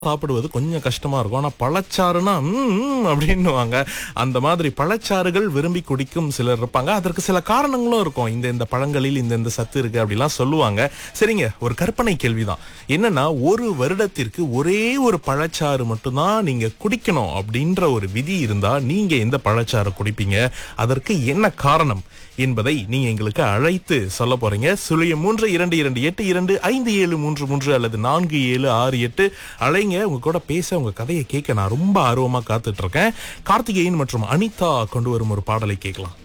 சாப்பிடுவது கொஞ்சம் கஷ்டமா இருக்கும் ஆனா பழச்சாறுனா ம் அப்படின்னுவாங்க அந்த மாதிரி பழச்சாறுகள் விரும்பி குடிக்கும் சிலர் இருப்பாங்க அதற்கு சில காரணங்களும் இருக்கும் இந்த இந்த பழங்களில் இந்த இந்த சத்து இருக்கு அப்படிலாம் சொல்லுவாங்க சரிங்க ஒரு கற்பனை கேள்விதான் என்னன்னா ஒரு வருடத்திற்கு ஒரே ஒரு பழச்சாறு மட்டும்தான் நீங்க குடிக்கணும் அப்படின்ற ஒரு விதி இருந்தா நீங்க எந்த பழச்சாறு குடிப்பீங்க அதற்கு என்ன காரணம் என்பதை நீங்க எங்களுக்கு அழைத்து சொல்ல போறீங்க சுழியம் மூன்று இரண்டு இரண்டு எட்டு இரண்டு ஐந்து ஏழு மூன்று மூன்று அல்லது நான்கு ஏழு ஆறு எட்டு அழைங்க உங்க கூட பேச உங்க கதையை கேட்க நான் ரொம்ப ஆர்வமா காத்துட்டு இருக்கேன் கார்த்திகேயன் மற்றும் அனிதா கொண்டு வரும் ஒரு பாடலை கேட்கலாம்